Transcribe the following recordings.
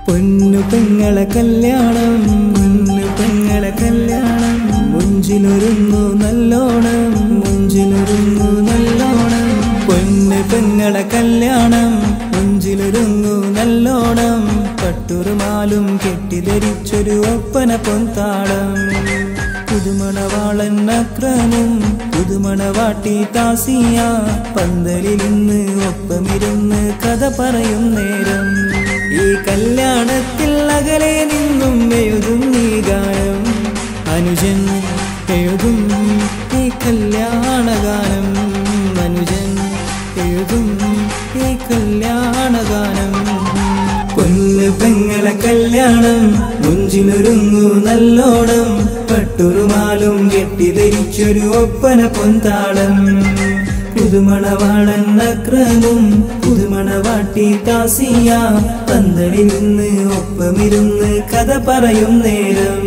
പൊന്നു പെങ്ങളെ കല്യാണം പൊന്നു പെങ്ങളെ കല്യാണം മുഞ്ചിലൊരുങ്ങു നല്ലോണം മുഞ്ചിലൊരുങ്ങു നല്ലോണം പൊന്നു പെങ്ങളെ കല്യാണം മുഞ്ചിലൊരുങ്ങു നല്ലോണം പട്ടുറുമാലും കെട്ടിധരിച്ചൊരു ഒപ്പന പൊന്താളം പുതുമണവാളൻ അക്രമും പുതുമണവാട്ടി താസിയ പന്തലിൽ ഇന്ന് ഒപ്പമിരുന്ന് കഥ പറയും നേരം ഈ കല്യാണത്തിൽ അകലെ നിന്നും എഴുതും നീ ഗാനം അനുജൻ എഴുതും ഈ കല്യാണഗാനം അനുജൻ എഴുതും ഈ കല്യാണഗാനം പൊന്ന് പെങ്ങളെ കല്യാണം മുഞ്ചിലൊരുങ്ങു നല്ലോണം പട്ടുറുമാലും കെട്ടിധരിച്ചൊരു ഒപ്പന പൊന്താളം പുതുമണവാളൻ അക്രമും പുതുമണവാട്ടി താസിയ പന്തലിൽ നിന്ന് ഒപ്പമിരുന്ന് കഥ പറയും നേരം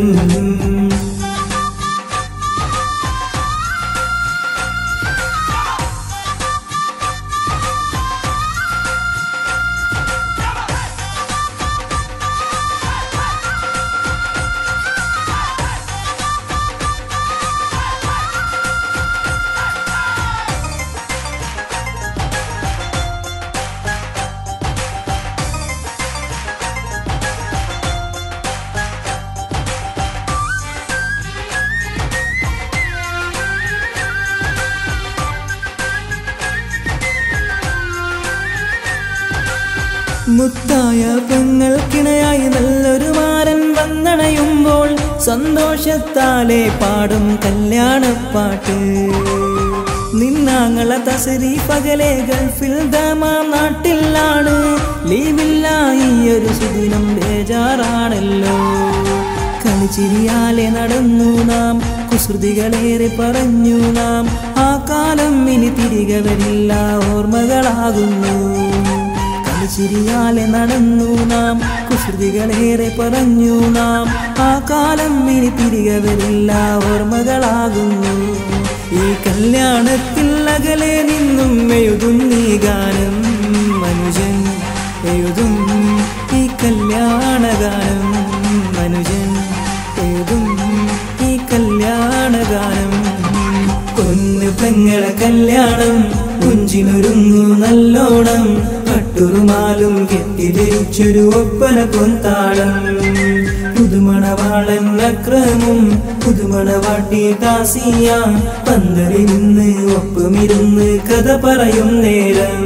മുത്തായ പെങ്ങൾക്കിണയായി നല്ലൊരു മാരൻ വന്നണയുമ്പോൾ സന്തോഷത്താലെ പാടും കല്യാണപ്പാട്ട് നിന്നാങ്ങളെ തസരി പകലെ ഗൾഫിൽ ദമാ നാട്ടിലാണ് ലീവില്ലായി ഒരു സുദിനം ബേജാറാണല്ലോ കളിച്ചിരിയാലെ നടന്നു നാം കുസൃതികളേറെ പറഞ്ഞു നാം ആ കാലം ഇനി തിരികെ വരില്ല ഓർമ്മകളാകുന്നു കളിച്ചിരിയാലെ നടന്നു നാം കുസൃതികളേറെ പറഞ്ഞു നാം ആ കാലം ഇനി തിരികെ വരില്ല ഓർമ്മകളാകുന്നു ഈ കല്യാണത്തിൽ അകലെ നിന്നും എഴുതും നീ ഗാനം മനുജൻ എഴുതും ഈ കല്യാണഗാനം മനുജൻ എഴുതും ഈ കല്യാണഗാനം കൊന്നു പെങ്ങളെ കല്യാണം കുഞ്ചിനൊരുങ്ങു നല്ലോണം പട്ടുറുമാലും കെട്ടിധരിച്ചൊരു ഒപ്പന പൊന്താളം പുതുമണവാളൻ അക്രമും പുതുമണവാട്ടി താസിയ പന്തലിൽ നിന്ന് ഒപ്പമിരുന്ന് കഥ പറയും നേരം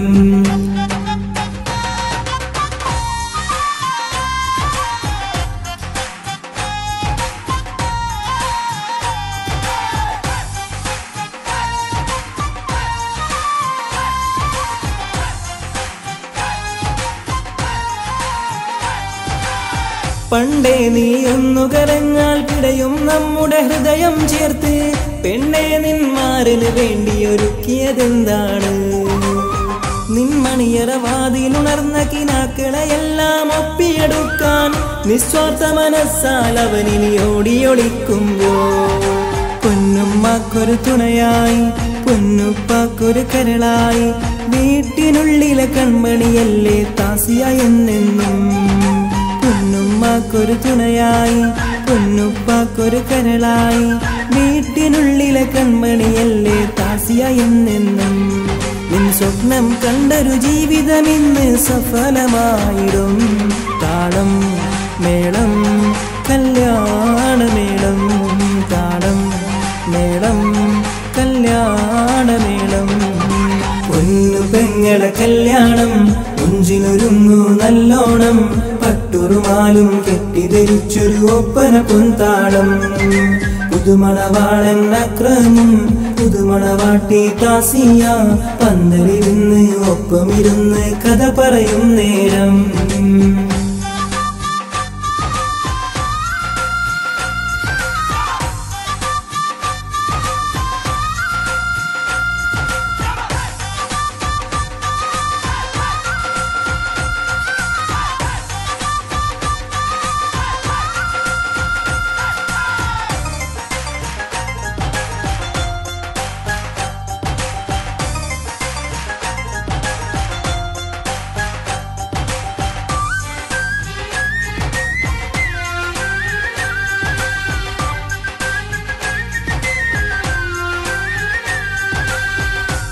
പണ്ടേ നീ ഒന്നു കരഞ്ഞാൽ പിടയും നമ്മുടെ ഹൃദയം ചേർത്ത് പെണ്ണെ നിന്മാരിന് വേണ്ടി ഒരുക്കിയതെന്താണ് നിൻമണിയറ വാതിലുണർന്ന കിനാക്കളെല്ലാം ഒപ്പിയെടുക്കാൻ നിസ്വാർത്ഥ മനസ്സാൽ അവനിനി ഓടിയൊളിക്കുമ്പോ പൊന്നുമ്മക്കൊരു തുണയായി പൊന്നുപ്പാക്കൊരു കരളായി വീട്ടിനുള്ളിലെ കൺമണിയല്ലേ താസിയ എന്നെന്നും പൊന്നുമ്മക്കൊരു തുണയായി പൊന്നുപ്പാക്കൊരു കരളായി വീട്ടിനുള്ളിലെ കൺമണിയല്ലേ താസിയ എന്നെന്നും നിൻ സ്വപ്നം കണ്ടൊരു ജീവിതം ഇന്ന് സഫലമായിടും താളം മേളം കല്യാണമേളം താളം മേളം കല്യാണമേളം പൊന്നു പെങ്ങളെ കല്യാണം മുഞ്ചിലൊരുങ്ങു നല്ലോണം പട്ടുറുമാലും കെട്ടിധരിച്ചൊരു ഒപ്പന പൊന്താളം പുതുമണവാളൻ അക്രമും പുതുമണവാട്ടി താസിയ പന്തലിൽ നിന്ന് ഒപ്പമിരുന്ന് കഥ പറയും നേരം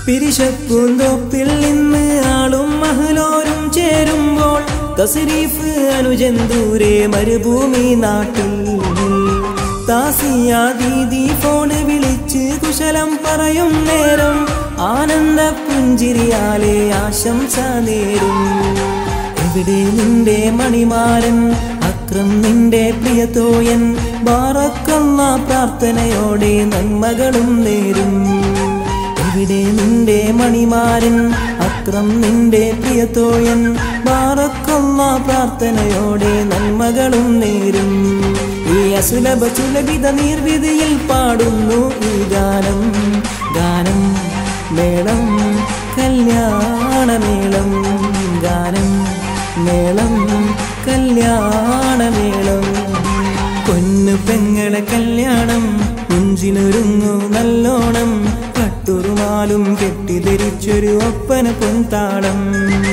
പിരിശപ്പൂന്തോപ്പിൽ നിന്ന് ആളും മഹലോരും ചേരുമ്പോൾ തസരീഫ് അനുജന്തൂരെ മരുഭൂമി നാട്ടിൽ താസിയ ദീദി ഫോണ് വിളിച്ച് കുശലം പറയും നേരം ആനന്ദ പുഞ്ചിരിയാലെ ആശംസ നേരും എവിടെ നിന്റെ മണിമാരൻ അക്രം നിന്റെ പ്രിയതോയൻ ബാറക്കല്ല പ്രാർത്ഥനയോടെ നന്മകളും നേരും എവിടെ നിന്റെ മണിമാരൻ അക്രം നിന്റെ പ്രിയതോയൻ ബാറക്കല്ല പ്രാർത്ഥനയോടെ നന്മകളും നേരും ഈ അസുലഭ ചുലഭിത നീർവിധിയിൽ പാടുന്നു ഈ ഗാനം ഗാനം മേളം കല്യാണമേളം ഗാനം മേളം കല്യാണമേളം പൊന്നു പെങ്ങളെ കല്യാണം മുഞ്ചിനൊരുങ്ങു നല്ലോണം കട്ടുറുമാലും കെട്ടിധരിച്ചൊരു ഒപ്പന പൊൻതാളം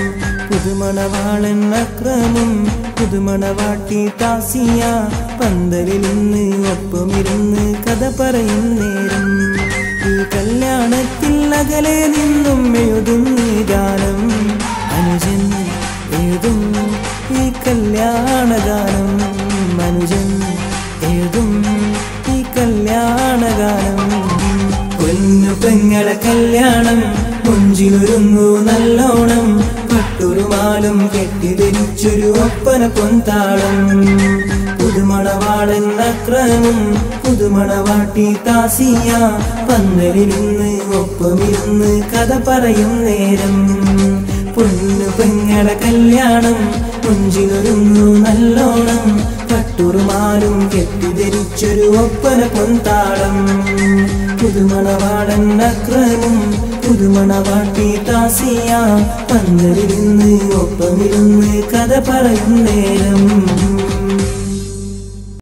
പുതുമണവാളൻ അക്രമം പുതുമണവാട്ടി താസിയ പന്തലിൽ ഇന്ന് ഒപ്പമിരുന്ന് കഥ പറയും നേരം ഈ കല്യാണത്തിൽ അകലെ നിന്നും എഴുതുന്നു ഗാനം അനുജൻ എഴുതും ഈ കല്യാണഗാനം മനുജൻ എഴുതും ഈ കല്യാണഗാനം പൊന്നു പെങ്ങളെ കല്യാണം മുഞ്ചിലൊരുങ്ങു നല്ലോണം പട്ടുരുമാലും കെട്ടിധരിച്ചൊരു ഒപ്പന പൊന്താളം പുതുമണവാളൻ അക്രമം പുതുമണവാട്ടി താസിയ പന്തലിരുന്ന് ഒപ്പമിരുന്ന് കഥ പറയും നേരം പൊന്നു പെങ്ങളെ കല്യാണം മുഞ്ചിലൊരുങ്ങു നല്ലോണം പട്ടുറുമാലും കെട്ടിധരിച്ചൊരു ഒപ്പന പൊന്താളം പുതുമണവാടൻ അക്രമം പുതുമണവാട്ടി താസിയ പന്തലിരുന്ന് ഒപ്പമിരുന്ന് കഥ പറയും നേരം